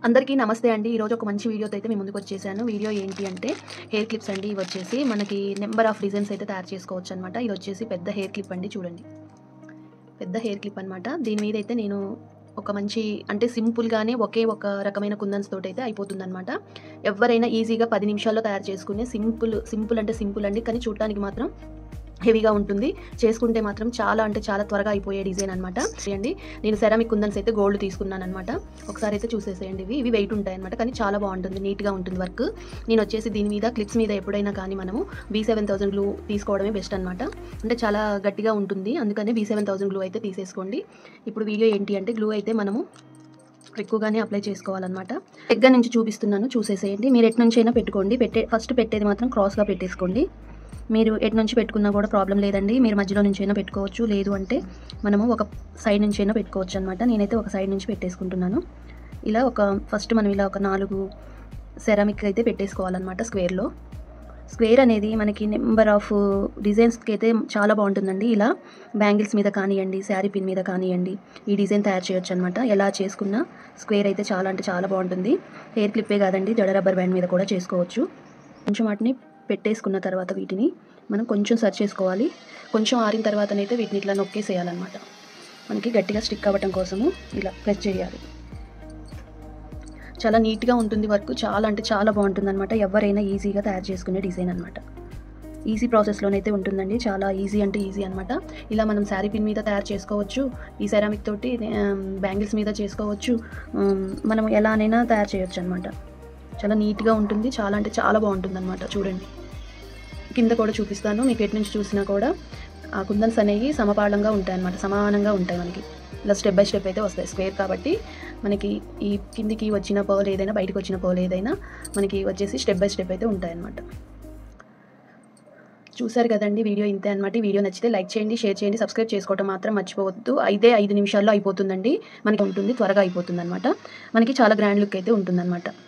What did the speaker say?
అందరికీ నమస్తే అండి ఈరోజు ఒక మంచి వీడియోతో అయితే మేము ముందుకు వచ్చేసాను వీడియో ఏంటి అంటే హెయిర్ క్లిప్స్ అండి ఇవి వచ్చేసి మనకి నెంబర్ ఆఫ్ డిజైన్స్ అయితే తయారు చేసుకోవచ్చు అనమాట ఇది వచ్చేసి పెద్ద హెయిర్ క్లిప్ అండి చూడండి పెద్ద హెయిర్ క్లిప్ అనమాట దీని మీద అయితే నేను ఒక మంచి అంటే సింపుల్గానే ఒకే ఒక రకమైన కుందన్స్ తోటి అయితే అయిపోతుంది అనమాట ఎవరైనా ఈజీగా పది నిమిషాల్లో తయారు చేసుకునే సింపుల్ సింపుల్ అంటే సింపుల్ అండి కానీ చూడటానికి మాత్రం హెవీగా ఉంటుంది చేసుకుంటే మాత్రం చాలా అంటే చాలా త్వరగా అయిపోయే డిజైన్ అనమాట చేయండి నేను సెరామిక్ కుందన్స్ అయితే గోల్డ్ తీసుకున్నాను అనమాట ఒకసారి అయితే చూసేసేయండి ఇవి ఇవి వెయిట్ ఉంటాయి అనమాట కానీ చాలా బాగుంటుంది నీట్గా ఉంటుంది వర్క్ నేను వచ్చేసి దీని మీద క్లిప్స్ మీద ఎప్పుడైనా కానీ మనము బీ సెవెన్ థౌసండ్ గ్లూ తీసుకోవడమే బెస్ట్ అనమాట అంటే చాలా గట్టిగా ఉంటుంది అందుకనే బీ సెవెన్ థౌసండ్ గ్లూ అయితే తీసేసుకోండి ఇప్పుడు వీడియో ఏంటి అంటే గ్లూ అయితే మనము ఎక్కువగానే అప్లై చేసుకోవాలన్నమాట దగ్గర నుంచి చూపిస్తున్నాను చూసేసేయండి మీరు ఎటు నుంచి అయినా పెట్టుకోండి పెట్టే ఫస్ట్ పెట్టేది మాత్రం క్రాస్గా పెట్టేసుకోండి మీరు ఎటు నుంచి పెట్టుకున్నా కూడా ప్రాబ్లం లేదండి మీరు మధ్యలో నుంచి అయినా పెట్టుకోవచ్చు లేదు అంటే మనము ఒక సైడ్ నుంచి అయినా పెట్టుకోవచ్చు అనమాట నేనైతే ఒక సైడ్ నుంచి పెట్టేసుకుంటున్నాను ఇలా ఒక ఫస్ట్ మనం ఇలా ఒక నాలుగు సెరామిక్ అయితే పెట్టేసుకోవాలన్నమాట స్క్వేర్లో స్క్వేర్ అనేది మనకి నెంబర్ ఆఫ్ డిజైన్స్కి అయితే చాలా బాగుంటుందండి ఇలా బ్యాంగిల్స్ మీద కానివ్వండి శారీ పిన్ మీద కానివ్వండి ఈ డిజైన్ తయారు చేయొచ్చు అనమాట ఎలా చేసుకున్నా స్క్వేర్ అయితే చాలా అంటే చాలా బాగుంటుంది హెయిర్ క్లిప్పే కాదండి జడ రబ్బర్ బ్యాండ్ మీద కూడా చేసుకోవచ్చు కొంచెం వాటిని పెట్టేసుకున్న తర్వాత వీటిని మనం కొంచెం సర్చ్ చేసుకోవాలి కొంచెం ఆరిన తర్వాతనైతే వీటిని ఇట్లా నొక్కేసేయాలన్నమాట మనకి గట్టిగా స్టిక్ అవ్వటం కోసము ఇలా ప్రెస్ చేయాలి చాలా నీట్గా ఉంటుంది వర్క్ చాలా అంటే చాలా బాగుంటుంది అనమాట ఎవరైనా ఈజీగా తయారు చేసుకునే డిజైన్ అనమాట ఈజీ ప్రాసెస్లోనైతే ఉంటుందండి చాలా ఈజీ అంటే ఈజీ అనమాట ఇలా మనం శారీ పిన్ మీద తయారు చేసుకోవచ్చు ఈ సెరామిక్ తోటి బ్యాంగిల్స్ మీద చేసుకోవచ్చు ఉమ్, మనం ఎలానైనా తయారు చేయొచ్చు అనమాట చాలా నీట్గా ఉంటుంది చాలా అంటే చాలా బాగుంటుంది అనమాట చూడండి కింద కూడా చూపిస్తాను మీకు ఎటు నుంచి చూసినా కూడా ఆ కుందన్స్ అనేవి సమపాళంగా ఉంటాయి అనమాట సమానంగా ఉంటాయి మనకి ఇలా స్టెప్ బై స్టెప్ అయితే వస్తాయి స్క్వేర్ కాబట్టి మనకి ఈ కిందికి వచ్చిన పర్ల్ ఏదైనా బయటకు వచ్చిన పర్ల్ ఏదైనా మనకి వచ్చేసి స్టెప్ బై స్టెప్ అయితే ఉంటాయి అనమాట చూసారు కదండి వీడియో ఇంతే అనమాట ఈ వీడియో నచ్చితే లైక్ చేయండి షేర్ చేయండి సబ్స్క్రైబ్ చేసుకోవడం మాత్రం మర్చిపోవద్దు అయితే ఐదు నిమిషాల్లో అయిపోతుందండి మనకి ఉంటుంది త్వరగా అయిపోతుంది అనమాట మనకి చాలా గ్రాండ్ లుక్ అయితే ఉంటుందన్నమాట